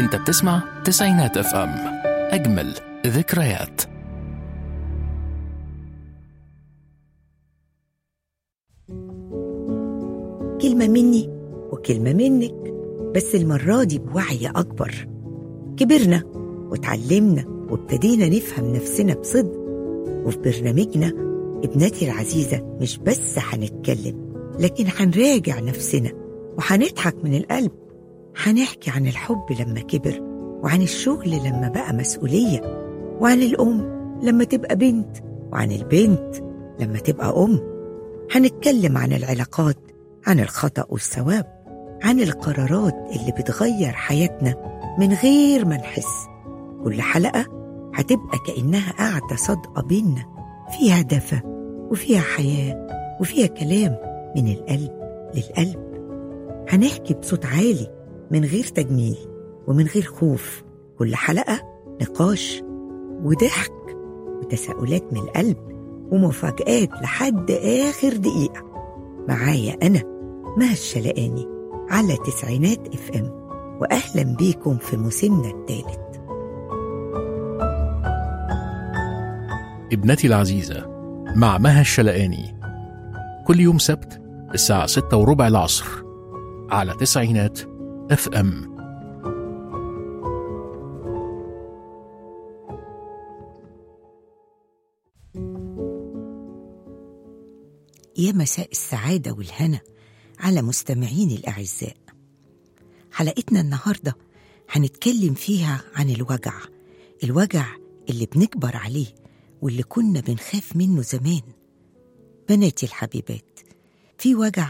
انت بتسمع تسعينات اف ام اجمل ذكريات كلمة مني وكلمة منك بس المرة دي بوعي أكبر كبرنا وتعلمنا وابتدينا نفهم نفسنا بصدق وفي برنامجنا ابنتي العزيزة مش بس هنتكلم لكن هنراجع نفسنا وهنضحك من القلب هنحكي عن الحب لما كبر وعن الشغل لما بقى مسؤولية وعن الأم لما تبقى بنت وعن البنت لما تبقى أم هنتكلم عن العلاقات عن الخطأ والثواب عن القرارات اللي بتغير حياتنا من غير ما نحس كل حلقة هتبقى كأنها قاعدة صادقة بينا فيها دفى وفيها حياة وفيها كلام من القلب للقلب هنحكي بصوت عالي من غير تجميل ومن غير خوف كل حلقة نقاش وضحك وتساؤلات من القلب ومفاجآت لحد آخر دقيقة معايا أنا مها الشلقاني على تسعينات اف ام وأهلا بيكم في موسمنا الثالث ابنتي العزيزة مع مها الشلقاني كل يوم سبت الساعة ستة وربع العصر على تسعينات اف ام يا مساء السعادة والهنا على مستمعيني الأعزاء حلقتنا النهاردة هنتكلم فيها عن الوجع الوجع اللي بنكبر عليه واللي كنا بنخاف منه زمان بناتي الحبيبات في وجع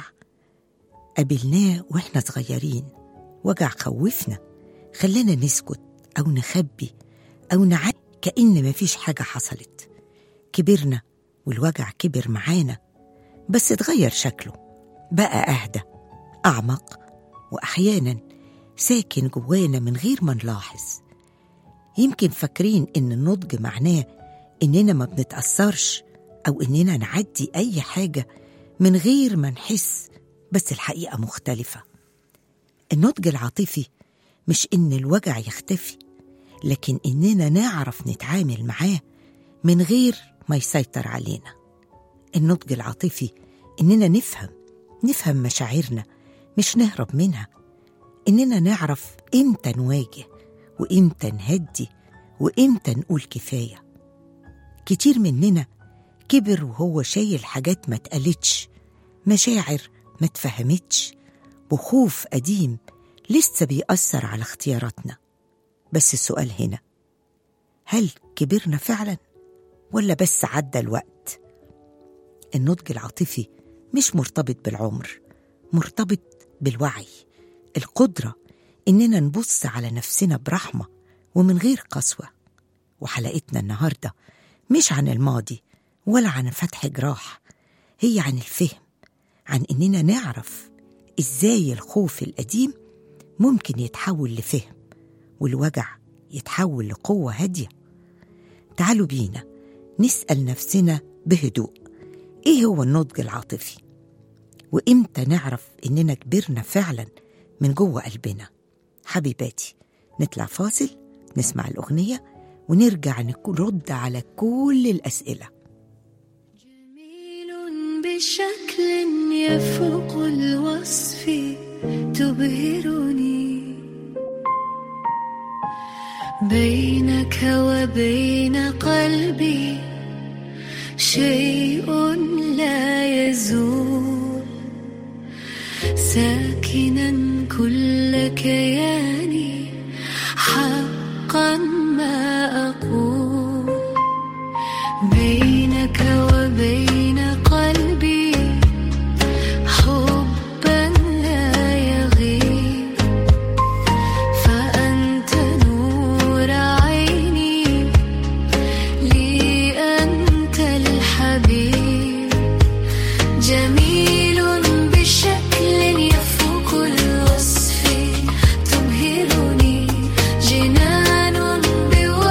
قابلناه واحنا صغيرين وجع خوفنا خلانا نسكت أو نخبي أو نعاني كأن مفيش حاجة حصلت كبرنا والوجع كبر معانا بس اتغير شكله بقى أهدى أعمق وأحيانا ساكن جوانا من غير ما نلاحظ يمكن فاكرين إن النضج معناه إننا ما بنتأثرش أو إننا نعدي أي حاجة من غير ما نحس بس الحقيقة مختلفة النضج العاطفي مش إن الوجع يختفي لكن إننا نعرف نتعامل معاه من غير ما يسيطر علينا النضج العاطفي إننا نفهم نفهم مشاعرنا مش نهرب منها إننا نعرف إمتى نواجه وإمتى نهدي وإمتى نقول كفاية كتير مننا كبر وهو شايل حاجات ما اتقالتش مشاعر ما اتفهمتش وخوف قديم لسه بيأثر على اختياراتنا بس السؤال هنا هل كبرنا فعلا ولا بس عدى الوقت النضج العاطفي مش مرتبط بالعمر مرتبط بالوعي القدرة إننا نبص على نفسنا برحمة ومن غير قسوة وحلقتنا النهاردة مش عن الماضي ولا عن فتح جراح هي عن الفهم عن إننا نعرف إزاي الخوف القديم ممكن يتحول لفهم والوجع يتحول لقوة هادية تعالوا بينا نسأل نفسنا بهدوء إيه هو النضج العاطفي؟ وإمتى نعرف إننا كبرنا فعلا من جوه قلبنا؟ حبيباتي نطلع فاصل نسمع الأغنية ونرجع نرد على كل الأسئلة جميل بشكل يفوق الوصف تبهرني بينك وبين قلبي شيء لا يزول ساكنا كل كياني حقا ما أقول بينك وبين قلبي حبا لا يغيب فأنت نور عيني لي أنت الحبيب جميل بشكل يفوق الوصف تبهرني جنان بوجه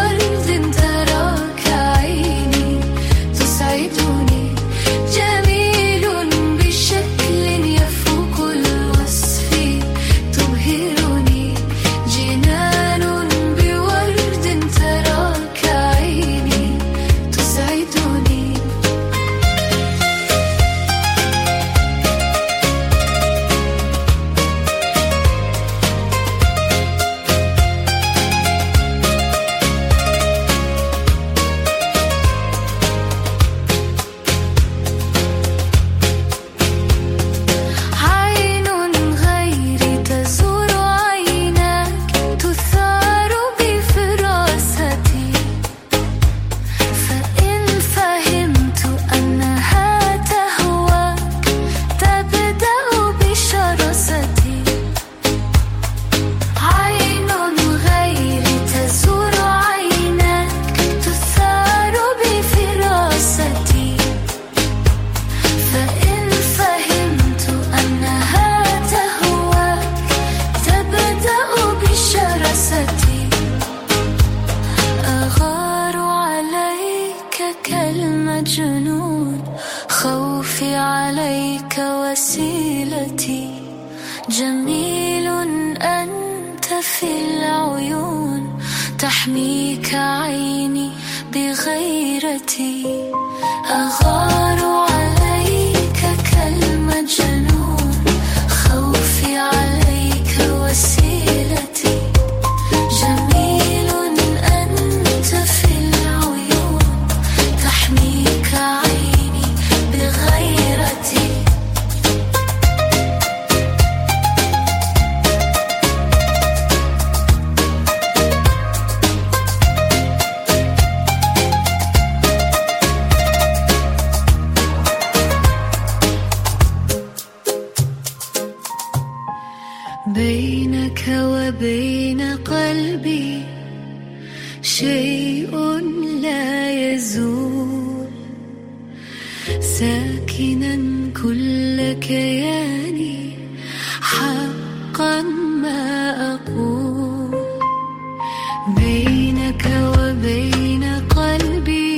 وسيلتي جميل أنت في العيون تحميك عيني بغيرتي أغار عليك كالمجنون خوفي عليك وسيلتي جميل أنت في العيون تحميك عيني بغيرتي بينك وبين قلبي شيء لا يزول ساكنا كل كياني حقا ما اقول بينك وبين قلبي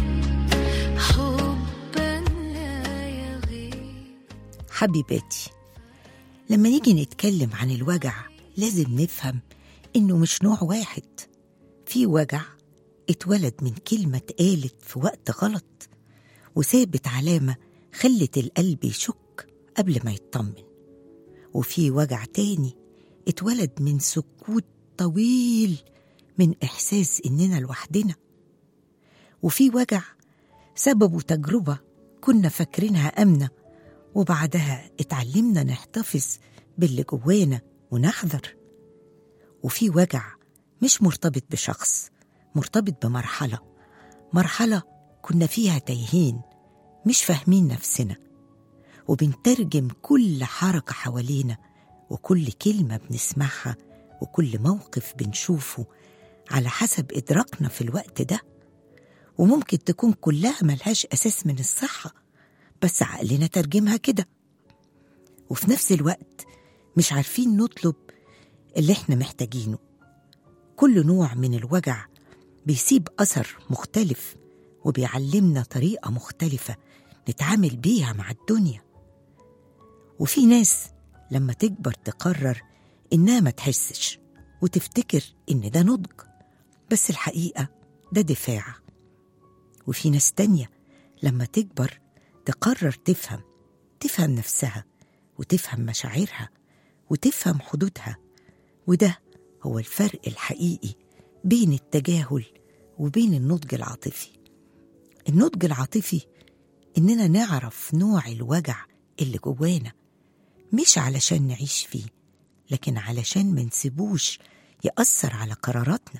حبا لا يغيب حبيباتي لما نيجي نتكلم عن الوجع لازم نفهم إنه مش نوع واحد في وجع اتولد من كلمة اتقالت في وقت غلط وسابت علامة خلت القلب يشك قبل ما يطمن وفي وجع تاني اتولد من سكوت طويل من إحساس إننا لوحدنا وفي وجع سببه تجربة كنا فاكرينها آمنة وبعدها اتعلمنا نحتفظ باللي جوانا ونحذر وفي وجع مش مرتبط بشخص مرتبط بمرحلة مرحلة كنا فيها تايهين مش فاهمين نفسنا وبنترجم كل حركة حوالينا وكل كلمة بنسمعها وكل موقف بنشوفه على حسب إدراكنا في الوقت ده وممكن تكون كلها ملهاش أساس من الصحة بس عقلنا ترجمها كده وفي نفس الوقت مش عارفين نطلب اللي احنا محتاجينه كل نوع من الوجع بيسيب أثر مختلف وبيعلمنا طريقة مختلفة نتعامل بيها مع الدنيا وفي ناس لما تكبر تقرر إنها ما تحسش وتفتكر إن ده نضج بس الحقيقة ده دفاع وفي ناس تانية لما تكبر تقرر تفهم تفهم نفسها وتفهم مشاعرها وتفهم حدودها وده هو الفرق الحقيقي بين التجاهل وبين النضج العاطفي النضج العاطفي إننا نعرف نوع الوجع اللي جوانا مش علشان نعيش فيه لكن علشان منسيبوش يأثر على قراراتنا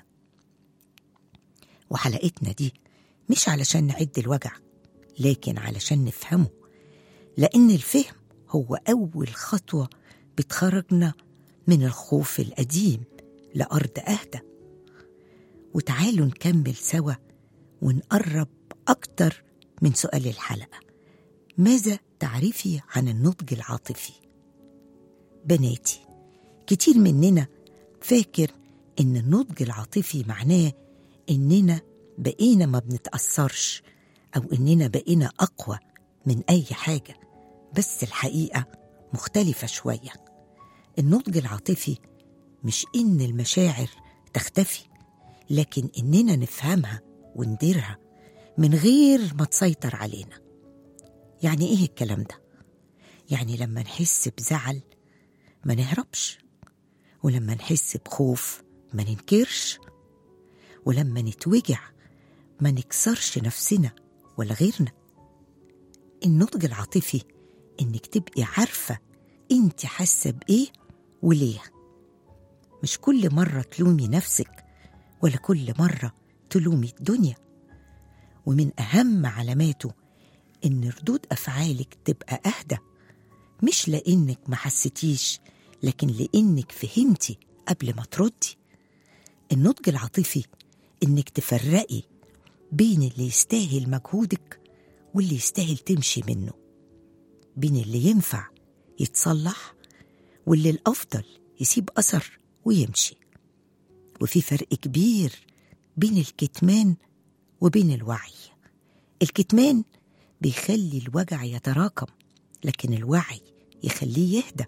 وحلقتنا دي مش علشان نعد الوجع لكن علشان نفهمه لأن الفهم هو أول خطوة بتخرجنا من الخوف القديم لأرض أهدى وتعالوا نكمل سوا ونقرب أكتر من سؤال الحلقة ماذا تعرفي عن النضج العاطفي؟ بناتي كتير مننا فاكر إن النضج العاطفي معناه إننا بقينا ما بنتأثرش أو إننا بقينا أقوى من أي حاجة بس الحقيقة مختلفة شوية النضج العاطفي مش إن المشاعر تختفي لكن إننا نفهمها ونديرها من غير ما تسيطر علينا يعني إيه الكلام ده؟ يعني لما نحس بزعل ما نهربش ولما نحس بخوف ما ننكرش ولما نتوجع ما نكسرش نفسنا ولا غيرنا النضج العاطفي انك تبقي عارفه انت حاسه بايه وليه مش كل مره تلومي نفسك ولا كل مره تلومي الدنيا ومن اهم علاماته ان ردود افعالك تبقى اهدى مش لانك ما حسيتيش لكن لانك فهمتي قبل ما تردي النضج العاطفي انك تفرقي بين اللي يستاهل مجهودك واللي يستاهل تمشي منه بين اللي ينفع يتصلح واللي الافضل يسيب اثر ويمشي وفي فرق كبير بين الكتمان وبين الوعي الكتمان بيخلي الوجع يتراكم لكن الوعي يخليه يهدى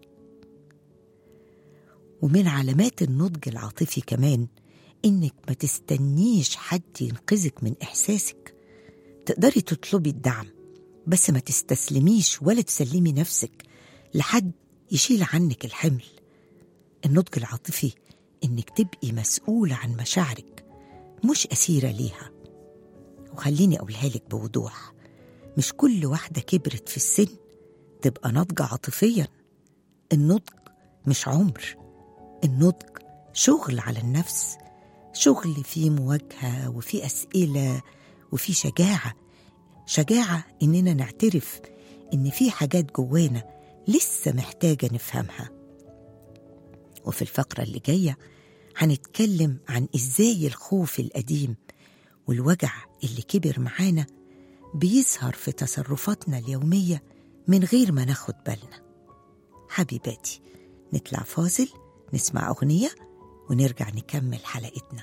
ومن علامات النضج العاطفي كمان إنك ما تستنيش حد ينقذك من إحساسك تقدري تطلبي الدعم بس ما تستسلميش ولا تسلمي نفسك لحد يشيل عنك الحمل النضج العاطفي إنك تبقي مسؤولة عن مشاعرك مش أسيرة ليها وخليني أقولها لك بوضوح مش كل واحدة كبرت في السن تبقى ناضجة عاطفيا النضج مش عمر النضج شغل على النفس شغل فيه مواجهة وفيه أسئلة وفيه شجاعة شجاعة إننا نعترف إن في حاجات جوانا لسه محتاجة نفهمها وفي الفقرة اللي جاية هنتكلم عن إزاي الخوف القديم والوجع اللي كبر معانا بيظهر في تصرفاتنا اليومية من غير ما ناخد بالنا حبيباتي نطلع فاصل نسمع أغنية ونرجع نكمل حلقتنا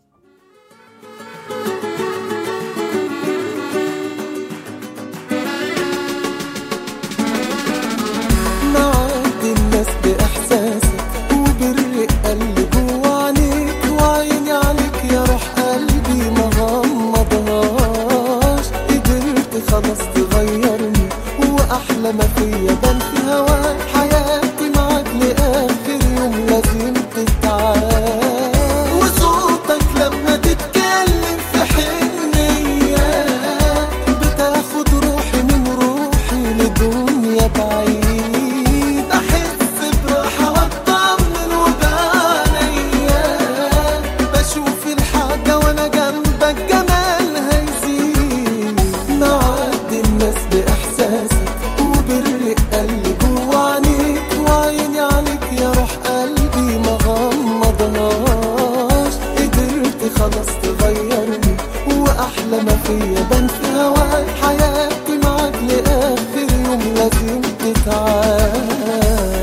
معدي الناس بإحساسك وبالرقة اللي جوا عينيك وعيني عليك يا روح قلبي ما غمضهاش قدرت خلاص تغيرني وأحلى ما فيا بان في هواك حياتي معاك لآخر يوم لازم تتعاش وصوتك لما تتكلم في حنية بتاخد روحي من روحي لدنيا بعيد أحس براحة وأطمن وبعنيا بشوف الحاجة وأنا جنبك جمالها يزيد معدي الناس بإحساسك وبالرقة اللي جوا عينيك وعيني عليك يا روح قلبي ما غمضهاش قدرت خلاص تغيرني وأحلى ما فيا بان في هواك حياتي معاك لآخر يوم لازم تتعاش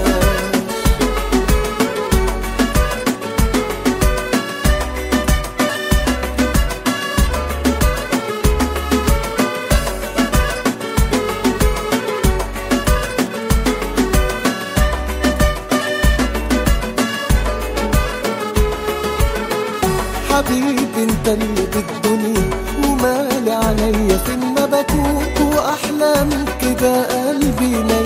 حبيبي انت اللي بالدنيا ومالي عليا فين ما بكون واحلام كده قلبي ما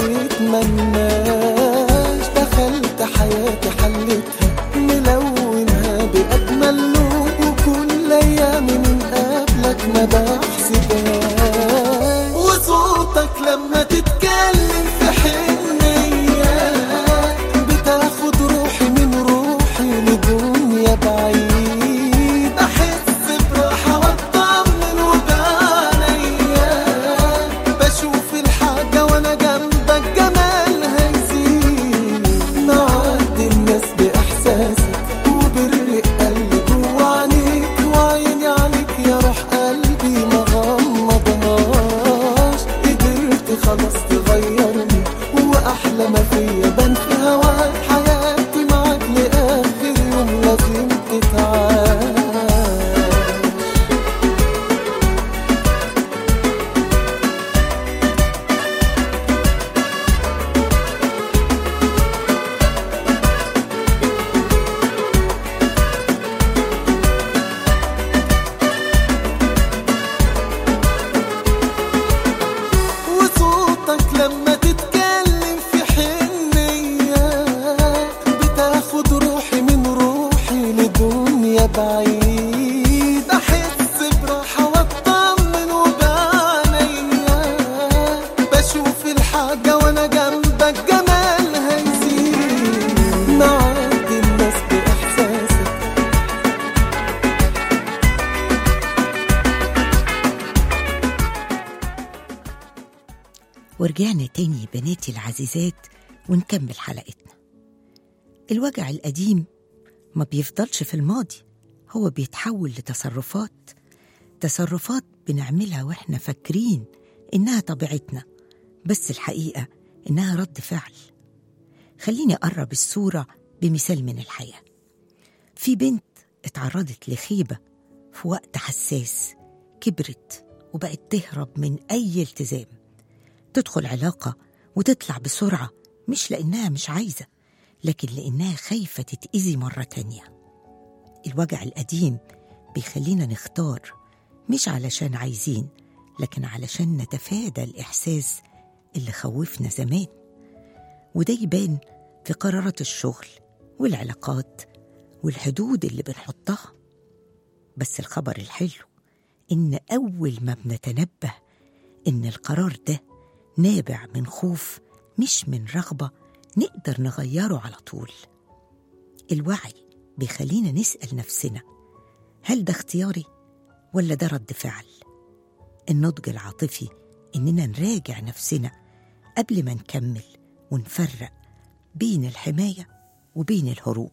يتمناش دخلت حياتي حلتها ملونها باجمل لون وكل ايامي من قبلك ما بحسبهاش وصوتك لما تتكلم في حنيه بتاخد روحي من روحي لدنيا بعيد احس براحه واطمن وبعنيا بشوف الحاجه وانا جنبك جمالها يزيد معدي الناس باحساسك وبالرقه اللي جوا عينيك وعيني عليك يا روح قلبي ما غمضهاش قدرت خلاص تغيرني واحلى ما فيا بان في هواك حياتي معاك لاخر يوم لازم تتعاش وصوتك لما تتكلم في حنية بتاخد روحي من روحي لدنيا بعيد أحس براحة وأطمن وبعنيا بشوف الحاجة وأنا جنبك جمالها يزيد معدي الناس بإحساسك ورجعنا تاني بناتي العزيزات ونكمل حلقتنا الوجع القديم ما بيفضلش في الماضي هو بيتحول لتصرفات تصرفات بنعملها واحنا فاكرين انها طبيعتنا بس الحقيقه انها رد فعل خليني اقرب الصوره بمثال من الحياه في بنت اتعرضت لخيبه في وقت حساس كبرت وبقت تهرب من اي التزام تدخل علاقه وتطلع بسرعه مش لأنها مش عايزة لكن لأنها خايفة تتأذي مرة تانية الوجع القديم بيخلينا نختار مش علشان عايزين لكن علشان نتفادى الإحساس اللي خوفنا زمان وده يبان في قرارات الشغل والعلاقات والحدود اللي بنحطها بس الخبر الحلو إن أول ما بنتنبه إن القرار ده نابع من خوف مش من رغبة نقدر نغيره على طول الوعي بيخلينا نسأل نفسنا هل ده اختياري ولا ده رد فعل النضج العاطفي إننا نراجع نفسنا قبل ما نكمل ونفرق بين الحماية وبين الهروب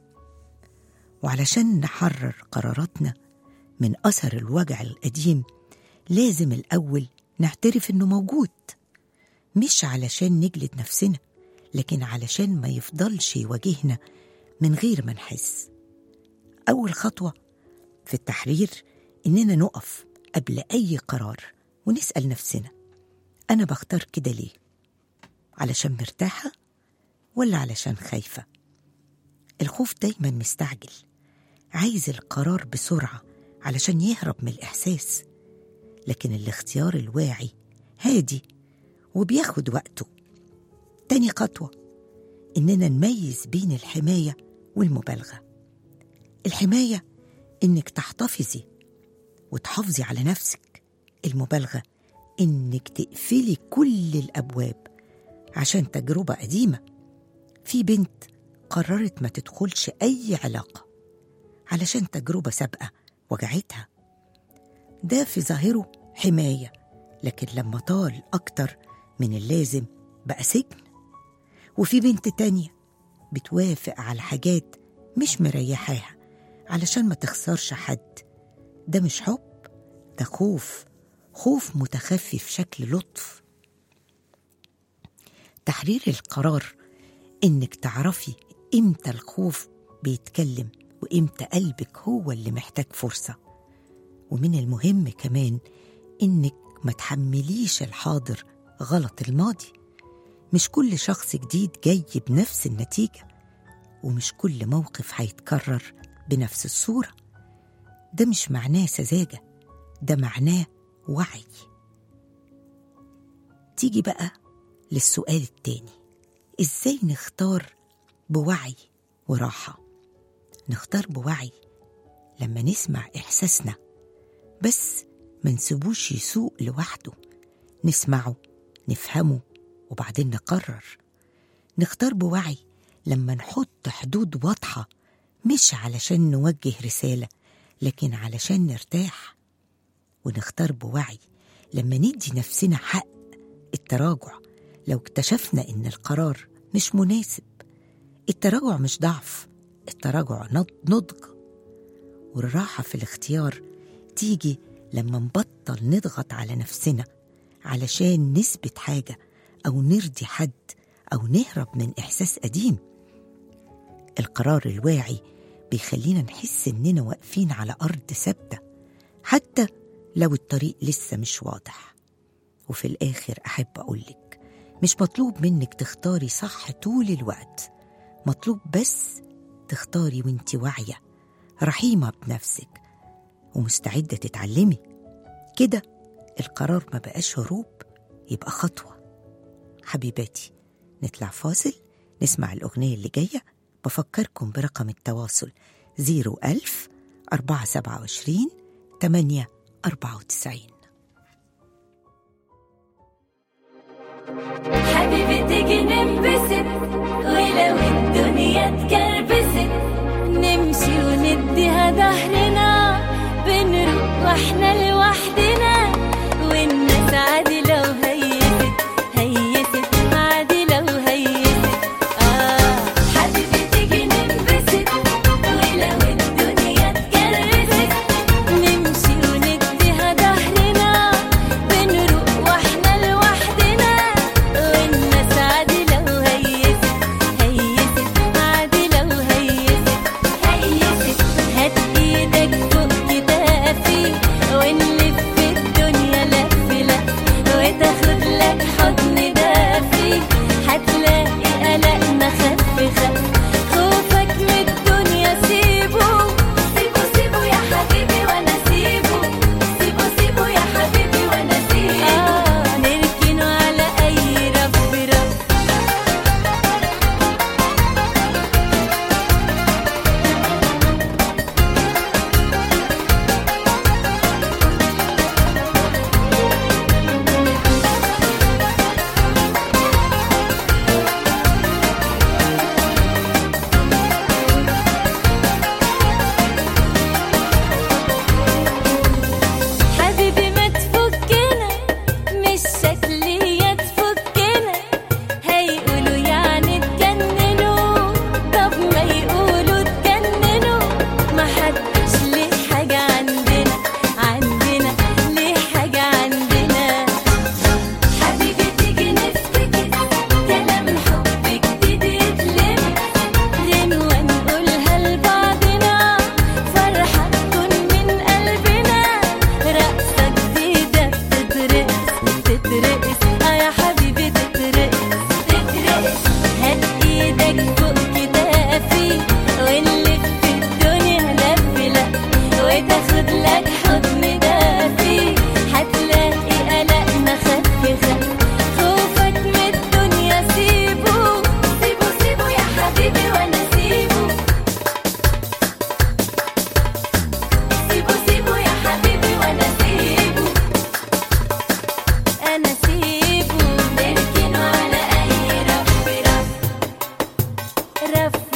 وعلشان نحرر قراراتنا من أثر الوجع القديم لازم الأول نعترف إنه موجود مش علشان نجلد نفسنا لكن علشان ما يفضلش يواجهنا من غير ما نحس أول خطوة في التحرير إننا نقف قبل أي قرار ونسأل نفسنا أنا بختار كده ليه؟ علشان مرتاحة ولا علشان خايفة؟ الخوف دايما مستعجل عايز القرار بسرعة علشان يهرب من الإحساس لكن الاختيار الواعي هادي وبياخد وقته تاني خطوة إننا نميز بين الحماية والمبالغة الحماية إنك تحتفظي وتحافظي على نفسك المبالغة إنك تقفلي كل الأبواب عشان تجربة قديمة في بنت قررت ما تدخلش أي علاقة علشان تجربة سابقة وجعتها ده في ظاهره حماية لكن لما طال أكتر من اللازم بقى سجن وفي بنت تانية بتوافق على حاجات مش مريحاها علشان ما تخسرش حد ده مش حب ده خوف خوف متخفي في شكل لطف تحرير القرار انك تعرفي امتى الخوف بيتكلم وامتى قلبك هو اللي محتاج فرصه ومن المهم كمان انك ما تحمليش الحاضر غلط الماضي مش كل شخص جديد جاي بنفس النتيجه ومش كل موقف هيتكرر بنفس الصوره ده مش معناه سذاجه ده معناه وعي تيجي بقى للسؤال التاني ازاي نختار بوعي وراحه نختار بوعي لما نسمع احساسنا بس ما نسيبوش يسوق لوحده نسمعه نفهمه وبعدين نقرر نختار بوعي لما نحط حدود واضحه مش علشان نوجه رساله لكن علشان نرتاح ونختار بوعي لما ندي نفسنا حق التراجع لو اكتشفنا ان القرار مش مناسب التراجع مش ضعف التراجع نض- نضج والراحة في الاختيار تيجي لما نبطل نضغط على نفسنا علشان نثبت حاجة أو نرضي حد أو نهرب من إحساس قديم القرار الواعي بيخلينا نحس إننا واقفين على أرض ثابتة حتى لو الطريق لسه مش واضح وفي الآخر أحب أقولك مش مطلوب منك تختاري صح طول الوقت مطلوب بس تختاري وانت واعية رحيمة بنفسك ومستعدة تتعلمي كده القرار ما بقاش هروب يبقى خطوة حبيباتي نطلع فاصل نسمع الأغنية اللي جاية بفكركم برقم التواصل 01000 427 8 94 حبيبي تيجي ننبسط ولو الدنيا اتكربست نمشي ونديها ظهرنا بنروح واحنا لوحدنا والناس عادي لو هيست هيست عادي لو هيست آه حبيبي تيجي ننبسط ولو الدنيا اتكربست نمشي ونديها ظهرنا بنروح واحنا لوحدنا والناس عادي لو هيست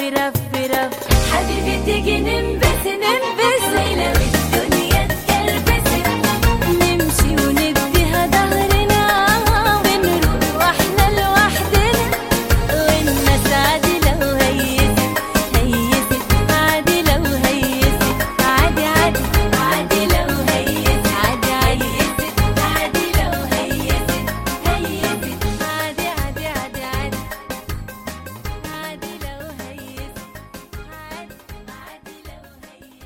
رف رف حبيبي تيجي ننبس ننبس ولو الدنيا اتكربست نمشي ونديها ظهرنا ونروح واحنا لوحدنا والناس عادي لو هيست هيست عادي لو هيست عادي عادي عادي لو هيست عادي هيست عادي لو هيست هيست عادي عادي عادي عادي عادي لو هيست عادي عادي لو هيست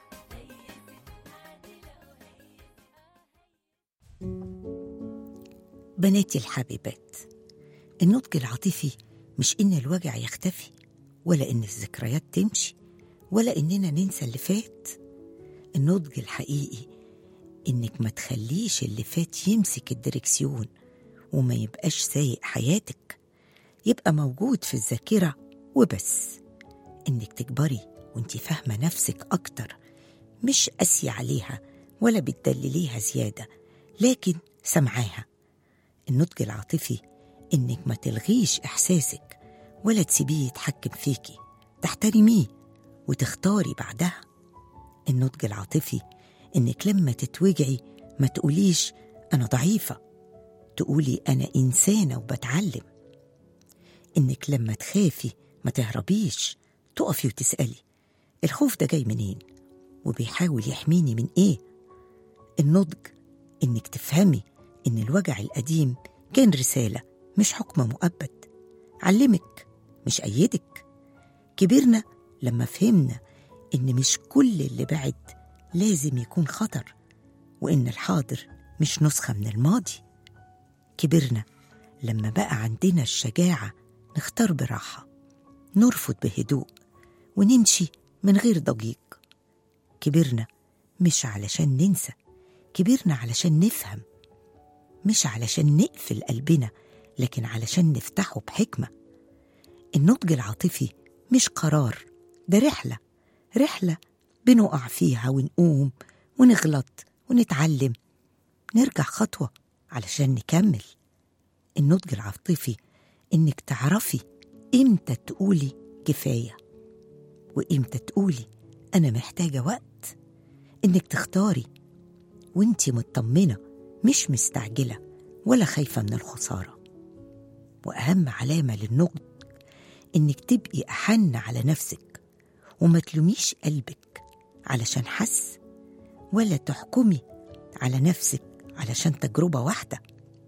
بناتي الحبيبات النضج العاطفي مش إن الوجع يختفي ولا إن الذكريات تمشي ولا إننا ننسى اللي فات النضج الحقيقي إنك ما تخليش اللي فات يمسك الدركسيون وما يبقاش سايق حياتك يبقى موجود في الذاكرة وبس إنك تكبري وإنتي فاهمة نفسك أكتر مش قاسية عليها ولا بتدلليها زيادة لكن سمعاها النضج العاطفي إنك ما تلغيش إحساسك ولا تسيبيه يتحكم فيكي تحترميه وتختاري بعدها النضج العاطفي إنك لما تتوجعي ما تقوليش أنا ضعيفة تقولي أنا إنسانة وبتعلم إنك لما تخافي ما تهربيش تقفي وتسألي الخوف ده جاي منين وبيحاول يحميني من إيه النضج إنك تفهمي إن الوجع القديم كان رسالة مش حكم مؤبد علمك مش أيدك كبرنا لما فهمنا إن مش كل اللي بعد لازم يكون خطر وإن الحاضر مش نسخة من الماضي كبرنا لما بقى عندنا الشجاعة نختار براحة نرفض بهدوء ونمشي من غير ضجيج كبرنا مش علشان ننسى كبرنا علشان نفهم مش علشان نقفل قلبنا لكن علشان نفتحه بحكمة النضج العاطفي مش قرار ده رحلة رحلة بنقع فيها ونقوم ونغلط ونتعلم نرجع خطوة علشان نكمل النضج العاطفي إنك تعرفي إمتى تقولي كفاية وإمتى تقولي أنا محتاجة وقت إنك تختاري وإنتي مطمنة مش مستعجلة ولا خايفة من الخسارة وأهم علامة للنضج إنك تبقي أحن على نفسك وما تلوميش قلبك علشان حس ولا تحكمي على نفسك علشان تجربة واحدة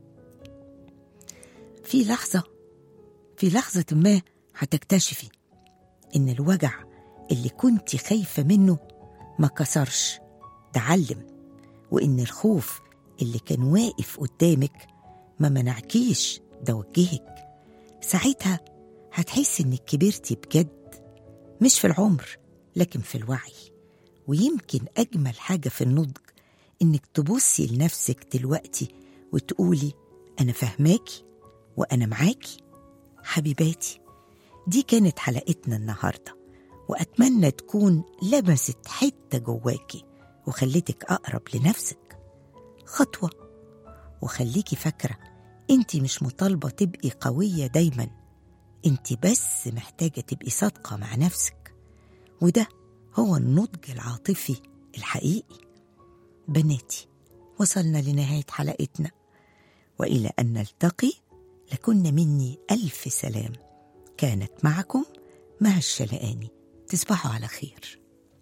في لحظة في لحظة ما هتكتشفي إن الوجع اللي كنت خايفة منه ما كسرش ده علم وإن الخوف اللي كان واقف قدامك ما منعكيش ده وجهك ساعتها هتحسي إنك كبرتي بجد مش في العمر لكن في الوعي ويمكن أجمل حاجة في النضج إنك تبصي لنفسك دلوقتي وتقولي أنا فاهماكي وأنا معاكي حبيباتي دي كانت حلقتنا النهارده وأتمنى تكون لمست حتة جواكي وخلتك أقرب لنفسك خطوة وخليكي فاكرة انت مش مطالبة تبقي قوية دايما انت بس محتاجة تبقي صادقة مع نفسك وده هو النضج العاطفي الحقيقي بناتي وصلنا لنهاية حلقتنا وإلى أن نلتقي لكن مني ألف سلام كانت معكم مع الشلقاني تصبحوا على خير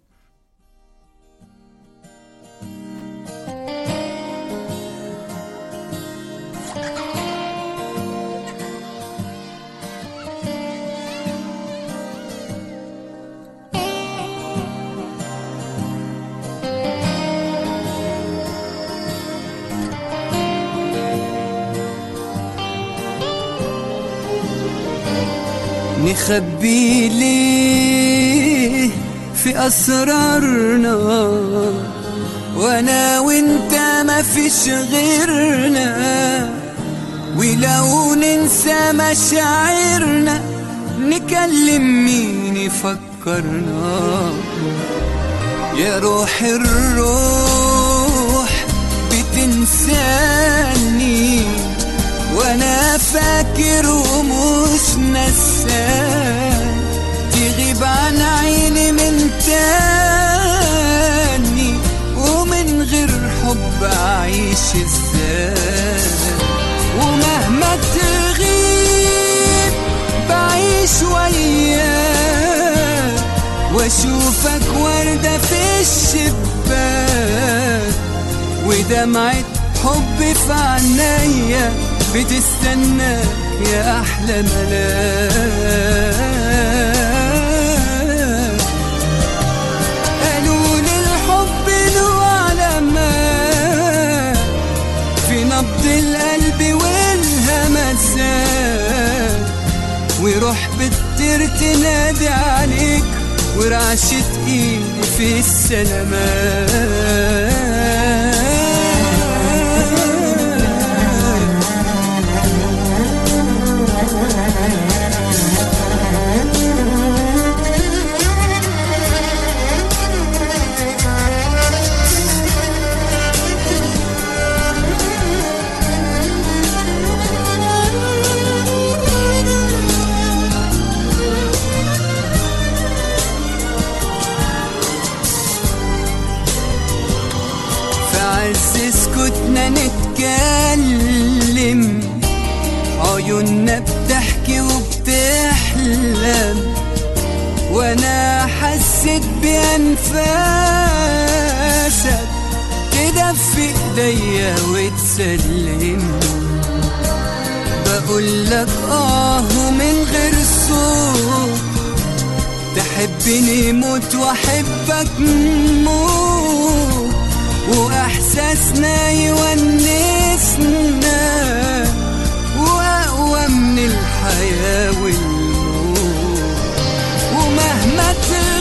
نخبي ليه في أسرارنا وأنا وأنت ما فيش غيرنا ولو ننسى مشاعرنا نكلم مين يفكرنا يا روح الروح بتنساني وانا فاكر ومش نسان تغيب ازاي ومهما تغيب بعيش وياك واشوفك وردة في الشباك ودمعة حب في عينيا بتستناك يا احلى ملاك قالوا لي الحب له علامات في نبض القلب والهمسات وروح بتطير تنادي عليك ورعشة ايدي في السلامات في عز سكوتنا نتكلم عيوننا بتحكي وبتحلم وانا حسيت بانفاسك تدفي ايديا وتسلم بقول لك اه من غير صوت تحبني موت واحبك موت واحساسنا يونسنا واقوى من الحياه والموت ومهما تغيب